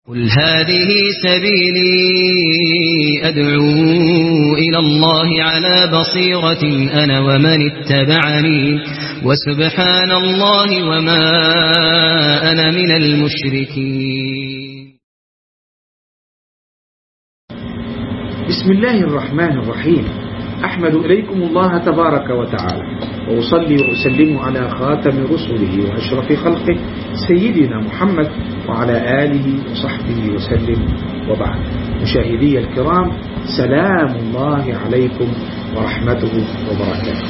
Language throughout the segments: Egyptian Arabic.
قل هذه سبيلي أدعو إلى الله على بصيرة أنا ومن اتبعني وسبحان الله وما أنا من المشركين بسم الله الرحمن الرحيم أحمد إليكم الله تبارك وتعالى وأصلي وأسلم على خاتم رسله وأشرف خلقه سيدنا محمد وعلى آله وصحبه وسلم وبعد مشاهدي الكرام سلام الله عليكم ورحمته وبركاته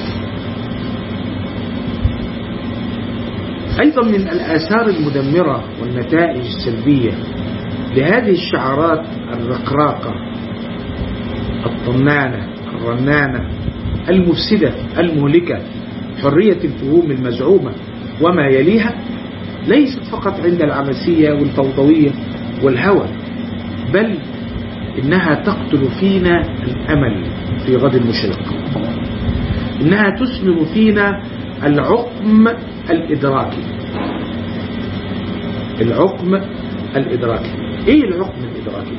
أيضا من الآثار المدمرة والنتائج السلبية لهذه الشعارات الرقراقة الطنانة الرنانة المفسدة المهلكة حرية الفهوم المزعومة وما يليها ليست فقط عند العبثية والفوضوية والهوى بل إنها تقتل فينا الأمل في غد المشرق إنها تسلم فينا العقم الإدراكي العقم الإدراكي إيه العقم الإدراكي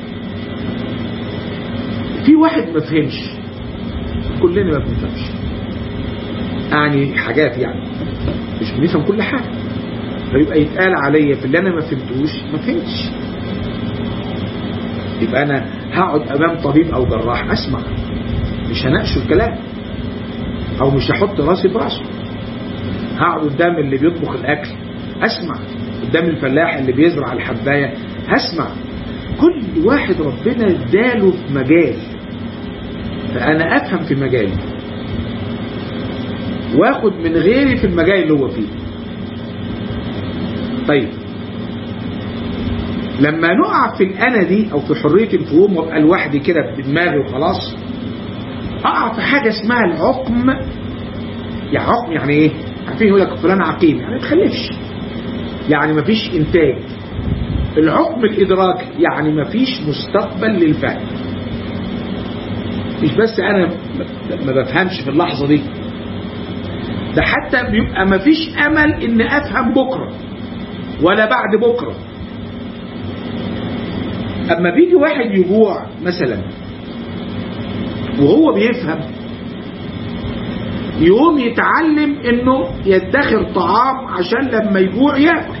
في واحد ما فهمش كلنا ما بنفهمش يعني حاجات يعني مش بنفهم كل حاجة فيبقى يتقال عليا في اللي انا ما فهمتوش ما فهمتش يبقى انا هقعد امام طبيب او جراح اسمع مش هناقشه الكلام او مش هحط راسي براسه هقعد قدام اللي بيطبخ الاكل اسمع قدام الفلاح اللي بيزرع الحبايه هسمع كل واحد ربنا اداله في مجال فانا افهم في مجالي واخد من غيري في المجال اللي هو فيه طيب لما نقع في الأنا دي أو في حرية الفهوم وابقى لوحدي كده بدماغي وخلاص أقع في حاجة اسمها العقم يعني عقم يعني إيه؟ عارفين يقول لك فلان عقيم يعني ما تخلفش يعني ما فيش إنتاج العقم الإدراكي يعني ما فيش مستقبل للفهم مش بس أنا ما بفهمش في اللحظة دي ده حتى بيبقى ما فيش أمل إن أفهم بكرة ولا بعد بكرة أما بيجي واحد يجوع مثلا وهو بيفهم يقوم يتعلم انه يدخر طعام عشان لما يجوع ياكل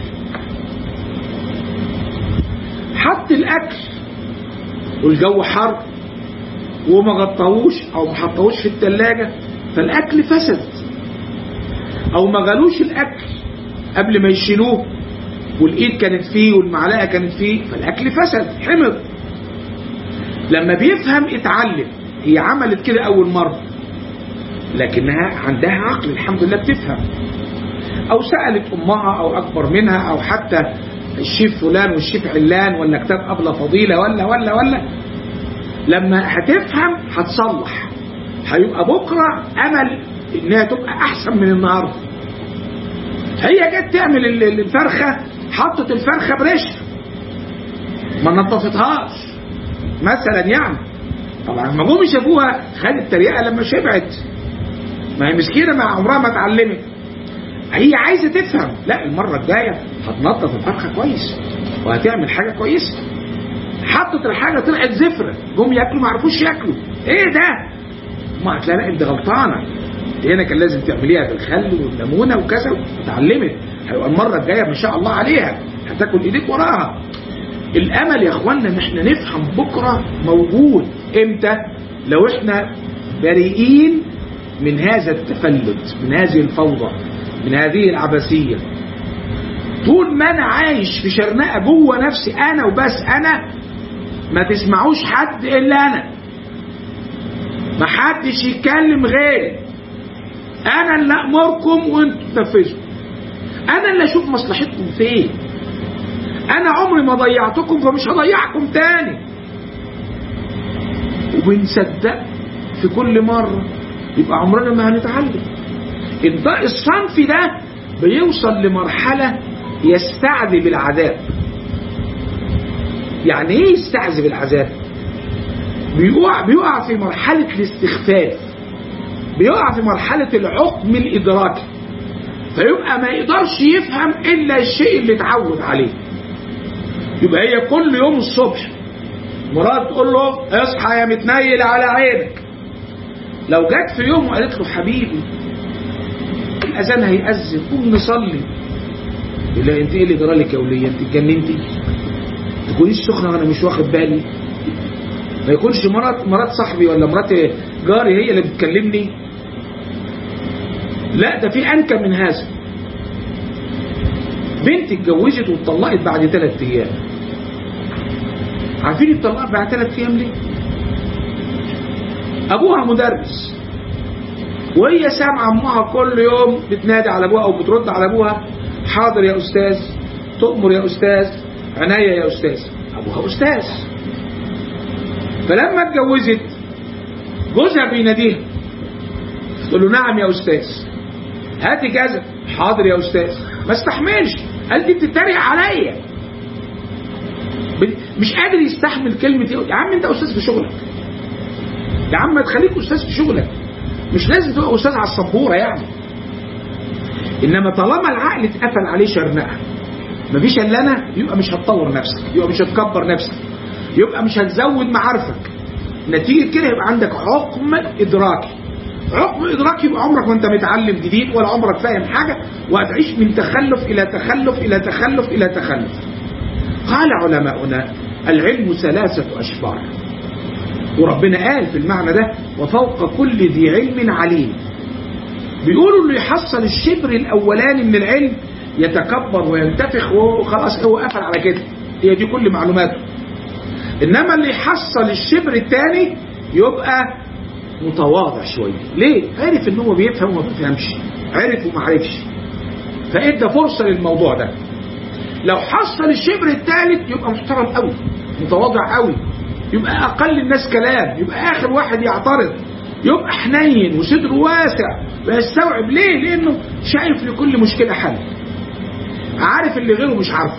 حط الاكل والجو حر وما غطاهوش او ما حطوش في التلاجة فالاكل فسد او ما غلوش الاكل قبل ما يشيلوه والايد كانت فيه والمعلقه كانت فيه فالاكل فسد حمض لما بيفهم اتعلم هي عملت كده اول مره لكنها عندها عقل الحمد لله بتفهم او سالت امها او اكبر منها او حتى الشيف فلان والشيف علان ولا كتاب ابله فضيله ولا ولا ولا لما هتفهم هتصلح هيبقى بكره امل انها تبقى احسن من النهارده هي جت تعمل الفرخه حطت الفرخه بريش ما نظفتهاش مثلا يعني طبعا لما جم شافوها خدت تريقه لما شبعت ما هي مسكينه مع عمرها ما اتعلمت هي عايزه تفهم لا المره الجايه هتنظف الفرخه كويس وهتعمل حاجه كويسه حطت الحاجه طلعت زفره جم ياكلوا ما عرفوش ياكلوا ايه ده ما هتلاقي لا انت غلطانه هنا كان لازم تعمليها بالخل والليمونه وكذا اتعلمت هيبقى المره الجايه ما شاء الله عليها هتاكل ايديك وراها الامل يا اخوانا ان احنا نفهم بكره موجود امتى لو احنا بريئين من هذا التفلت من هذه الفوضى من هذه العبثيه طول ما انا عايش في شرنقه جوه نفسي انا وبس انا ما تسمعوش حد الا انا ما حدش يتكلم غيري انا اللي امركم وانتوا تنفذوا انا اللي اشوف مصلحتكم فين انا عمري ما ضيعتكم فمش هضيعكم تاني وبنصدق في كل مرة يبقى عمرنا ما هنتعلم الصنف ده بيوصل لمرحلة يستعذب العذاب يعني ايه يستعذب العذاب بيقع, بيقع في مرحلة الاستخفاف بيقع في مرحلة العقم الإدراكي فيبقى ما يقدرش يفهم إلا الشيء اللي اتعود عليه يبقى هي كل يوم الصبح مراد تقول له اصحى يا متنيل على عينك لو جت في يوم وقالت له حبيبي الاذان هيأذن قوم نصلي لا انت ايه اللي جرالك يا وليه انت اتجننتي تكونيش سخنه وانا مش واخد بالي ما يكونش مرات مرات صاحبي ولا مرات جاري هي اللي بتكلمني لا ده في انكى من هذا بنت اتجوزت واتطلقت بعد ثلاث ايام عارفين اتطلقت بعد ثلاث ايام ليه ابوها مدرس وهي سامعه امها كل يوم بتنادي على ابوها او بترد على ابوها حاضر يا استاذ تؤمر يا استاذ عناية يا استاذ ابوها استاذ فلما اتجوزت جوزها بيناديها تقول له نعم يا استاذ هاتي كذا حاضر يا استاذ ما استحملش قال دي بتتريق عليا مش قادر يستحمل كلمة يا عم انت استاذ في شغلك يا عم ما تخليك استاذ في شغلك مش لازم تبقى استاذ على السبوره يعني انما طالما العقل اتقفل عليه شرنقه مفيش الا انا يبقى مش هتطور نفسك يبقى مش هتكبر نفسك يبقى مش هتزود معارفك نتيجه كده يبقى عندك عقم ادراكي عقم ادراكي يبقى عمرك وانت متعلم جديد ولا عمرك فاهم حاجه وهتعيش من تخلف الى تخلف الى تخلف الى تخلف قال علماؤنا العلم ثلاثه اشبار وربنا قال في المعنى ده وفوق كل ذي علم عليم بيقولوا اللي يحصل الشبر الاولاني من العلم يتكبر وينتفخ وخلاص هو قفل على كده هي دي كل معلوماته انما اللي يحصل الشبر الثاني يبقى متواضع شويه ليه عرف ان هو بيفهم وما بيفهمش عرف وما عرفش فادى فرصه للموضوع ده لو حصل الشبر الثالث يبقى محترم قوي متواضع قوي يبقى اقل الناس كلام يبقى اخر واحد يعترض يبقى حنين وصدره واسع ويستوعب ليه لانه شايف لكل مشكله حل عارف اللي غيره مش عارفه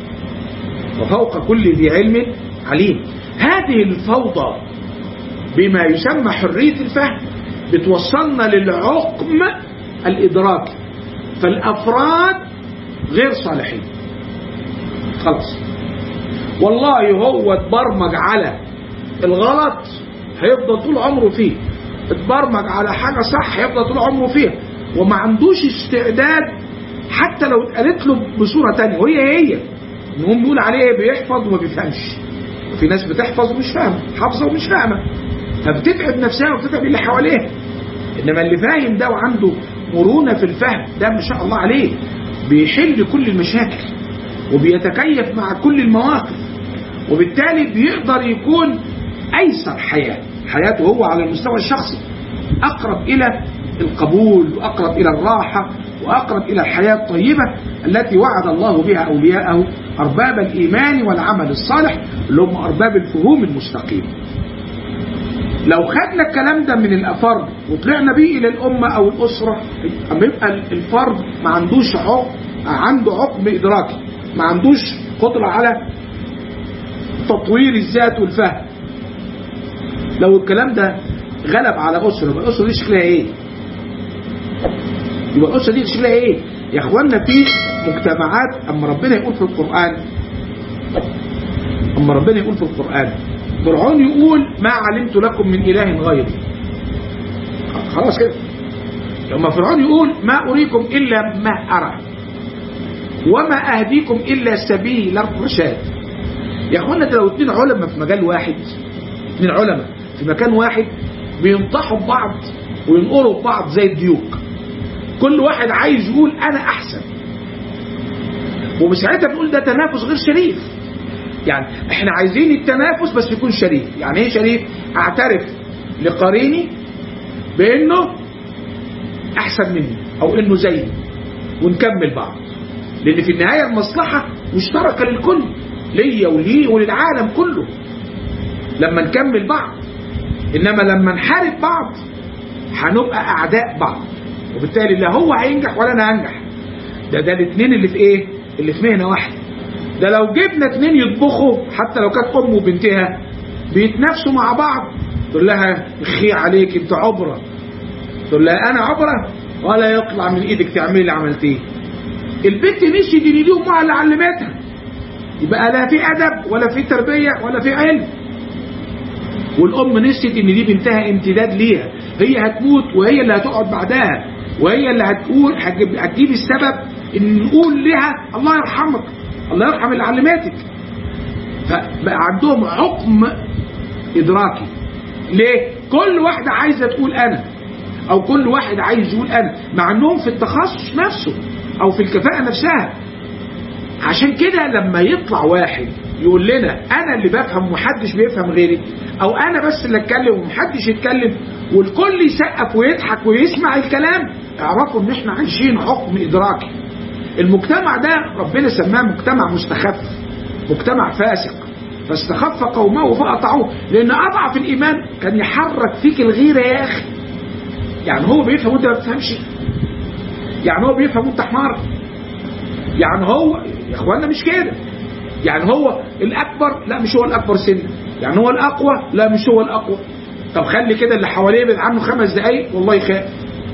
وفوق كل ذي علم عليم هذه الفوضى بما يسمى حرية الفهم بتوصلنا للعقم الإدراكي فالأفراد غير صالحين خلاص والله هو اتبرمج على الغلط هيفضل طول عمره فيه اتبرمج على حاجة صح هيفضل طول عمره فيها وما عندوش استعداد حتى لو اتقالت له بصورة تانية وهي هي نقوم نقول عليه بيحفظ وما بيفهمش وفي ناس بتحفظ ومش فاهمة حافظة ومش فاهمة فبتتعب نفسها وبتتعب اللي حواليها انما اللي فاهم ده وعنده مرونة في الفهم ده ما شاء الله عليه بيحل كل المشاكل وبيتكيف مع كل المواقف وبالتالي بيقدر يكون ايسر حياة حياته هو على المستوى الشخصي اقرب الى القبول واقرب الى الراحة واقرب الى الحياة الطيبة التي وعد الله بها اولياءه ارباب الايمان والعمل الصالح اللي هم ارباب الفهوم المستقيمه لو خدنا الكلام ده من الافرد وطلعنا بيه الى الامه او الاسره اما يبقى الفرد ما عندوش عقم عنده عقم ادراكي ما عندوش قدره على تطوير الذات والفهم لو الكلام ده غلب على اسره يبقى الاسره دي شكلها ايه؟ يبقى الاسره دي شكلها ايه؟ يا اخوانا في مجتمعات اما ربنا يقول في القران اما ربنا يقول في القران فرعون يقول ما علمت لكم من إله غيري خلاص كده لما فرعون يقول ما أريكم إلا ما أرى وما أهديكم إلا سبيل الرشاد يا أخوانا ده لو اتنين علماء في مجال واحد اتنين علماء في مكان واحد بينطحوا ببعض وينقروا ببعض زي الديوك كل واحد عايز يقول أنا أحسن وبساعتها بنقول ده تنافس غير شريف يعني احنا عايزين التنافس بس يكون شريف يعني ايه شريف اعترف لقريني بانه احسن مني او انه زيي ونكمل بعض لان في النهاية المصلحة مشتركة للكل ليا وليه وللعالم كله لما نكمل بعض انما لما نحارب بعض هنبقى اعداء بعض وبالتالي لا هو هينجح ولا انا هنجح ده ده الاثنين اللي في ايه اللي في مهنة واحدة ده لو جبنا اتنين يطبخوا حتى لو كانت ام وبنتها بيتنافسوا مع بعض تقول لها اخي عليك انت عبرة تقول لها انا عبرة ولا يطلع من ايدك تعملي اللي عملتيه البنت مشي دي دي امها اللي علمتها يبقى لا في ادب ولا في تربيه ولا في علم والام نسيت ان دي بنتها امتداد ليها هي هتموت وهي اللي هتقعد بعدها وهي اللي هتقول هتجيب, هتجيب السبب ان نقول لها الله يرحمك الله يرحم اللي علمتك فبقى عندهم حكم ادراكي ليه كل واحده عايزه تقول انا او كل واحد عايز يقول انا مع انهم في التخصص نفسه او في الكفاءه نفسها عشان كده لما يطلع واحد يقول لنا انا اللي بفهم ومحدش بيفهم غيري او انا بس اللي اتكلم ومحدش يتكلم والكل يسقف ويضحك ويسمع الكلام اعرفوا ان احنا عايشين حكم ادراكي المجتمع ده ربنا سماه مجتمع مستخف مجتمع فاسق فاستخف قومه فأطعوه لأن أضعف الإيمان كان يحرك فيك الغيرة يا أخي يعني هو بيفهم وانت ما بتفهمش يعني هو بيفهم وانت حمار يعني هو يا اخوانا مش كده يعني هو الأكبر لا مش هو الأكبر سن يعني هو الأقوى لا مش هو الأقوى طب خلي كده اللي حواليه يبعد عنه خمس دقايق والله يخاف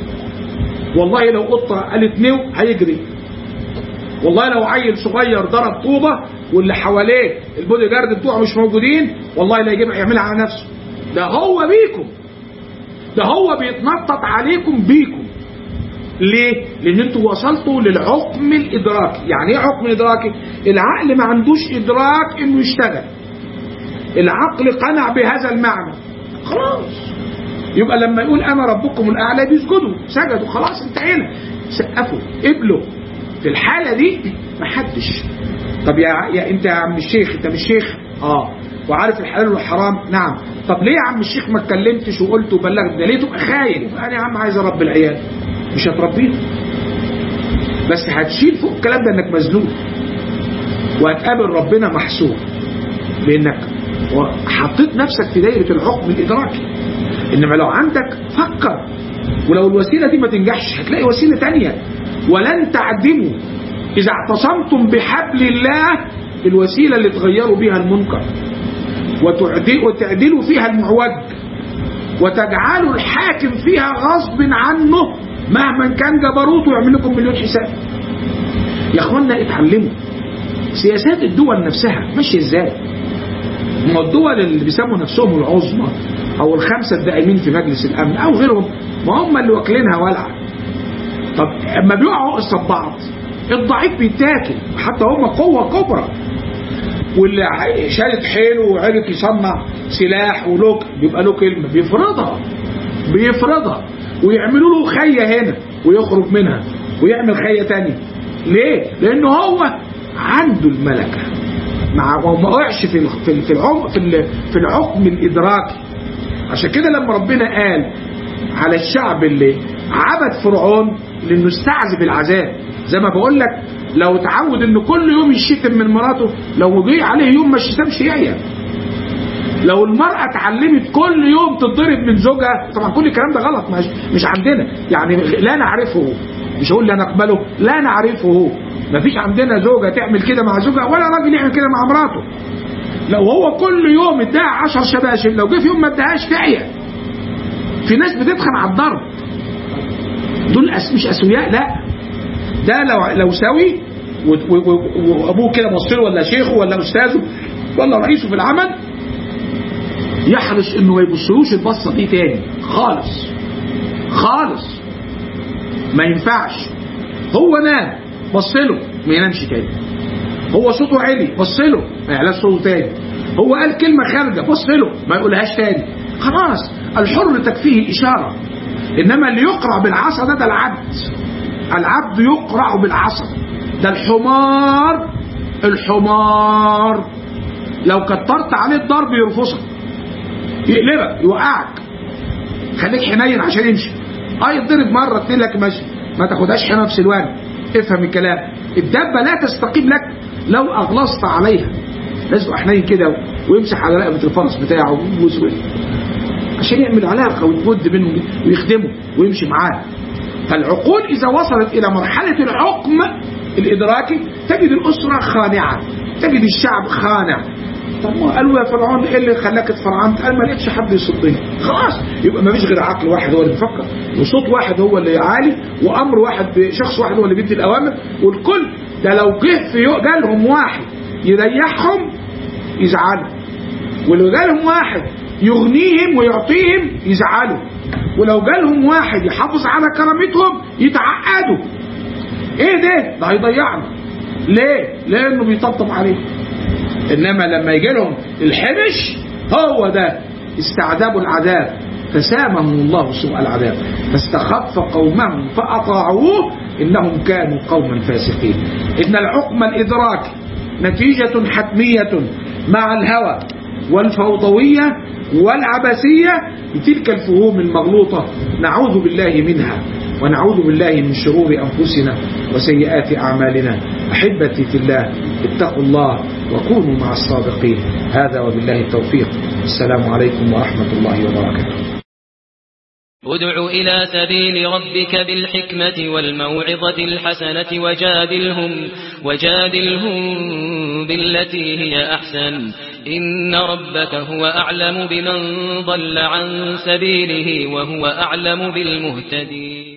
والله لو قطة قالت نيو هيجري والله لو عيل صغير ضرب طوبة واللي حواليه البودي جارد بتوعه مش موجودين والله لا يجيب يعملها على نفسه ده هو بيكم ده هو بيتنطط عليكم بيكم ليه؟ لان انتوا وصلتوا للحكم الادراكي يعني ايه حكم ادراكي العقل ما عندوش ادراك انه يشتغل العقل قنع بهذا المعنى خلاص يبقى لما يقول انا ربكم الاعلى بيسجدوا سجدوا خلاص انتهينا سقفوا قبلوا في الحالة دي محدش طب يا, يا انت يا عم الشيخ انت مش شيخ اه وعارف الحلال والحرام نعم طب ليه يا عم الشيخ ما اتكلمتش وقلت وبلغت ده ليه تبقى خايف انا يا عم عايز اربي العيال مش هتربيهم بس هتشيل فوق الكلام ده انك مزنوق وهتقابل ربنا محسوب لانك حطيت نفسك في دايرة الحكم الادراكي انما لو عندك فكر ولو الوسيلة دي ما تنجحش هتلاقي وسيلة تانية ولن تعدموا إذا اعتصمتم بحبل الله الوسيلة اللي تغيروا بها المنكر وتعدلوا فيها المعوج وتجعلوا الحاكم فيها غصب عنه مهما كان جبروته ويعمل لكم مليون حساب يا اخوانا اتعلموا سياسات الدول نفسها ماشيه ازاي ما الدول اللي بيسموا نفسهم العظمى او الخمسه الدائمين في مجلس الامن او غيرهم ما هم اللي واكلينها ولعه طب اما بيقعوا قصاد بعض الضعيف بيتاكل حتى هم قوة كبرى واللي شالت حيله وعرف يصنع سلاح ولوك بيبقى له كلمة بيفرضها بيفرضها ويعملوا له خية هنا ويخرج منها ويعمل خية تانية ليه؟ لأنه هو عنده الملكة مع وما وقعش في في في العمق في في الحكم الإدراكي عشان كده لما ربنا قال على الشعب اللي عبد فرعون لانه استعذب العذاب زي ما بقول لك لو تعود انه كل يوم يشتم من مراته لو جه عليه يوم ما شتمش يعيا لو المرأة اتعلمت كل يوم تتضرب من زوجها طبعا كل الكلام ده غلط مش, مش عندنا يعني لا نعرفه مش هقول لا نقبله لا نعرفه ما فيش عندنا زوجة تعمل كده مع زوجها ولا راجل يعمل كده مع مراته لو هو كل يوم اداها 10 شباشب لو جه في يوم ما اداهاش تعيا في ناس بتدخن على الضرب دول أس مش اسوياء لا ده لو لو سوي وابوه كده بص له ولا شيخه ولا استاذه ولا رئيسه في العمل يحرص انه ما يبصلوش البصه دي تاني خالص خالص ما ينفعش هو نام بص له ما ينامش تاني هو صوته عالي بص له ما يعلاش صوته تاني هو قال كلمه خارجه بص له ما يقولهاش تاني خلاص الحر تكفيه الاشاره انما اللي يقرع بالعصا ده ده العبد العبد يقرع بالعصا ده الحمار الحمار لو كترت عليه الضرب يرفصك يقلبك يوقعك خليك حنين عشان يمشي اه يتضرب مره اتنين لك ماشي ما تاخدهاش حنه في سلوان افهم الكلام الدبه لا تستقيم لك لو اغلظت عليها لازم حنين كده ويمسح على رقبه الفرس بتاعه ويسوي عشان يعمل علاقه ويود منه ويخدمه ويمشي معاه فالعقول اذا وصلت الى مرحله الحكم الادراكي تجد الاسره خانعه تجد الشعب خانع طب ما قالوا يا فرعون ايه اللي خلاك اتفرعنت قال ما لقيتش حد يصدني خلاص يبقى ما فيش غير عقل واحد هو اللي بيفكر وصوت واحد هو اللي عالي وامر واحد شخص واحد هو اللي بيدي الاوامر والكل ده لو جه في جالهم واحد يريحهم يزعلوا ولو جالهم واحد يغنيهم ويعطيهم يزعلوا ولو جالهم واحد يحافظ على كرامتهم يتعقدوا ايه ده ده هيضيعنا ليه لانه بيطبطب عليهم انما لما يجي لهم الحبش هو ده استعذبوا العذاب فسامهم الله سوء العذاب فاستخف قومهم فأطاعوه إنهم كانوا قوما فاسقين إن الحكم الإدراكي نتيجة حتمية مع الهوى والفوضوية والعبثية لتلك الفهوم المغلوطة نعوذ بالله منها ونعوذ بالله من شرور أنفسنا وسيئات أعمالنا أحبتي في الله اتقوا الله وكونوا مع الصادقين هذا وبالله التوفيق السلام عليكم ورحمة الله وبركاته ادع إلى سبيل ربك بالحكمة والموعظة الحسنة وجادلهم, وجادلهم بالتي هي أحسن إن ربك هو أعلم بمن ضل عن سبيله وهو أعلم بالمهتدين